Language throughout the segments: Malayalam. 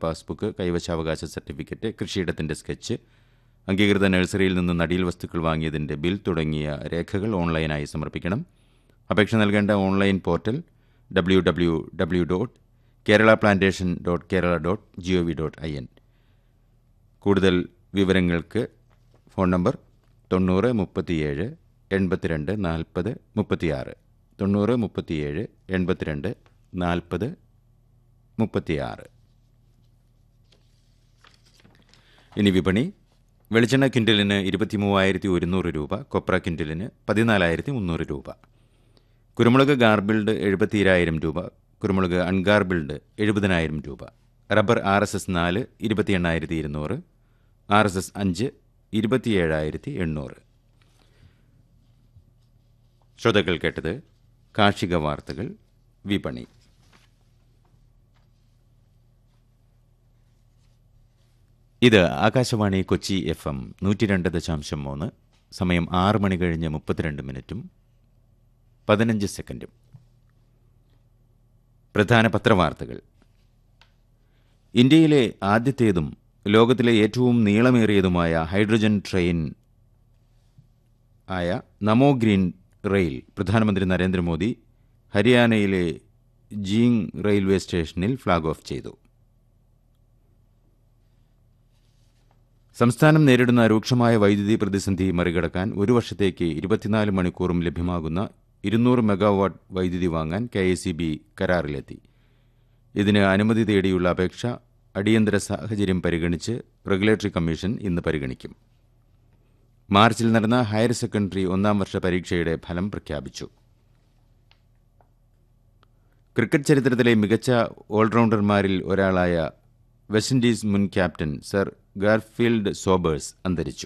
പാസ്ബുക്ക് കൈവശാവകാശ സർട്ടിഫിക്കറ്റ് കൃഷിയിടത്തിന്റെ സ്കെച്ച് അംഗീകൃത നഴ്സറിയിൽ നിന്ന് നടീൽ വസ്തുക്കൾ വാങ്ങിയതിന്റെ ബിൽ തുടങ്ങിയ രേഖകൾ ഓൺലൈനായി സമർപ്പിക്കണം അപേക്ഷ നൽകേണ്ട online portal W W W dot Kerala plantation dot Kerala dot G O V dot I N കൂടുതൽ വിവരങ്ങൾക്ക് ഫോൺ നമ്പർ തൊണ്ണൂറ് മുപ്പത്തിയേഴ് എൺപത്തിരണ്ട് നാൽപ്പത് മുപ്പത്തിയാറ് തൊണ്ണൂറ് മുപ്പത്തിയേഴ് എൺപത്തിരണ്ട് നാൽപ്പത് മുപ്പത്തിയാറ് ഇനി വിപണി വെളിച്ചെണ്ണ ക്വിൻ്റലിന് ഇരുപത്തി മൂവായിരത്തി ഒരുന്നൂറ് രൂപ കൊപ്ര ക്വിൻ്റലിന് പതിനാലായിരത്തി മുന്നൂറ് രൂപ കുരുമുളക് ഗാർബിൾഡ് എഴുപത്തിരായിരം രൂപ കുരുമുളക് അൺഗാർബിൾഡ് എഴുപതിനായിരം രൂപ റബ്ബർ ആർ എസ് എസ് നാല് ഇരുപത്തി എണ്ണായിരത്തി ഇരുന്നൂറ് ആർ എസ് എസ് അഞ്ച് ഇരുപത്തിയേഴായിരത്തി എണ്ണൂറ് ശ്രോതാക്കൾ കേട്ടത് കാർഷിക വാർത്തകൾ വിപണി ഇത് ആകാശവാണി കൊച്ചി എഫ് എം നൂറ്റി രണ്ട് ദശാംശം മൂന്ന് സമയം ആറ് മണി കഴിഞ്ഞ് മുപ്പത്തിരണ്ട് മിനിറ്റും പതിനഞ്ച് സെക്കൻഡും പ്രധാന പത്രവാർത്തകൾ ഇന്ത്യയിലെ ആദ്യത്തേതും ലോകത്തിലെ ഏറ്റവും നീളമേറിയതുമായ ഹൈഡ്രജൻ ട്രെയിൻ ആയ നമോ ഗ്രീൻ റെയിൽ പ്രധാനമന്ത്രി നരേന്ദ്രമോദി ഹരിയാനയിലെ ജീങ് റെയിൽവേ സ്റ്റേഷനിൽ ഫ്ളാഗ് ഓഫ് ചെയ്തു സംസ്ഥാനം നേരിടുന്ന രൂക്ഷമായ വൈദ്യുതി പ്രതിസന്ധി മറികടക്കാൻ ഒരു വർഷത്തേക്ക് ഇരുപത്തിനാല് മണിക്കൂറും ലഭ്യമാകുന്ന ഇരുന്നൂറ് മെഗാവാട്ട് വൈദ്യുതി വാങ്ങാൻ കെ എസ് സി ബി കരാറിലെത്തി ഇതിന് അനുമതി തേടിയുള്ള അപേക്ഷ അടിയന്തര സാഹചര്യം പരിഗണിച്ച് റെഗുലേറ്ററി കമ്മീഷൻ ഇന്ന് പരിഗണിക്കും മാർച്ചിൽ നടന്ന ഹയർ സെക്കൻഡറി ഒന്നാം വർഷ പരീക്ഷയുടെ ഫലം പ്രഖ്യാപിച്ചു ക്രിക്കറ്റ് ചരിത്രത്തിലെ മികച്ച ഓൾറൗണ്ടർമാരിൽ ഒരാളായ വെസ്റ്റ് ഇൻഡീസ് മുൻ ക്യാപ്റ്റൻ സർ ഗാർഫീൽഡ് സോബേഴ്സ് അന്തരിച്ചു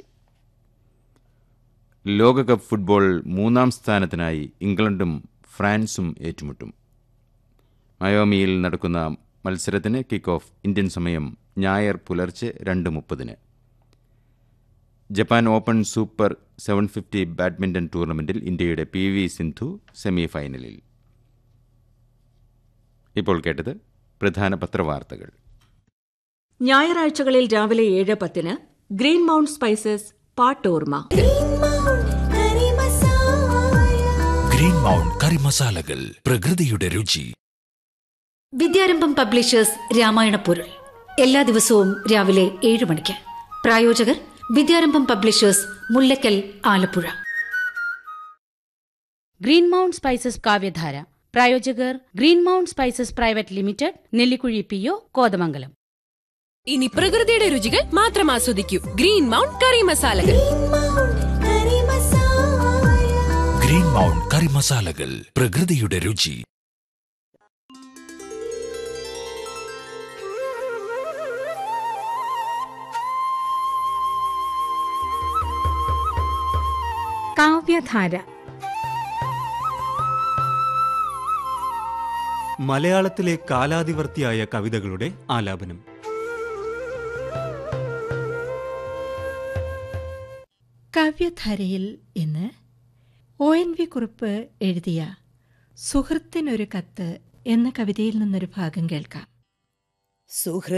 ലോകകപ്പ് ഫുട്ബോൾ മൂന്നാം സ്ഥാനത്തിനായി ഇംഗ്ലണ്ടും ഫ്രാൻസും ഏറ്റുമുട്ടും മയോമിയിൽ നടക്കുന്ന മത്സരത്തിന് കിക്ക് ഓഫ് ഇന്ത്യൻ സമയം ഞായർ പുലർച്ചെ രണ്ട് മുപ്പതിന് Japan Open Super seven fifty badminton ടൂർണമെന്റിൽ ഇന്ത്യയുടെ പി വി സിന്ധു സെമി ഫൈനലിൽ ഇപ്പോൾ കേട്ടത് പ്രധാന പത്രവാർത്തകൾ ഞായറാഴ്ചകളിൽ രാവിലെ ഏഴ് പത്തിന് ഗ്രീൻ മൗണ്ട് സ്പൈസസ് പാട്ടോർമ ഗ്രീൻ മൗണ്ട് കറി മസാലകൾ പ്രകൃതിയുടെ രുചി വിദ്യാരംഭം പബ്ലിഷേഴ്സ് രാമായണ പൊരുൾ എല്ലാ ദിവസവും രാവിലെ ഏഴ് മണിക്ക് പ്രായോജകർ Vidyarambham publishers Mullakkal Alappuzha Green Mount Spices Kavyadhara പ്രായോജകർ Green Mount Spices private limited Nellikkuzhi P O Kothamangalam ഇനി പ്രകൃതിയുടെ രുചികൾ മാത്രം ആസ്വദിക്കൂ ഗ്രീൻ മൗണ്ട് കറി മസാലകൾ ഗ്രീൻ മൗണ്ട് കറി മസാലകൾ പ്രകൃതിയുടെ രുചി കാവ്യധാര മലയാളത്തിലെ കാലാതിവർത്തിയായ കവിതകളുടെ ആലാപനം കാവ്യധാരയിൽ ഇന്ന് ഒ എൻ വി കുറിപ്പ് എഴുതിയ സുഹൃത്തിനൊരു കത്ത് എന്ന കവിതയിൽ നിന്നൊരു ഭാഗം കേൾക്കാം സുഹൃ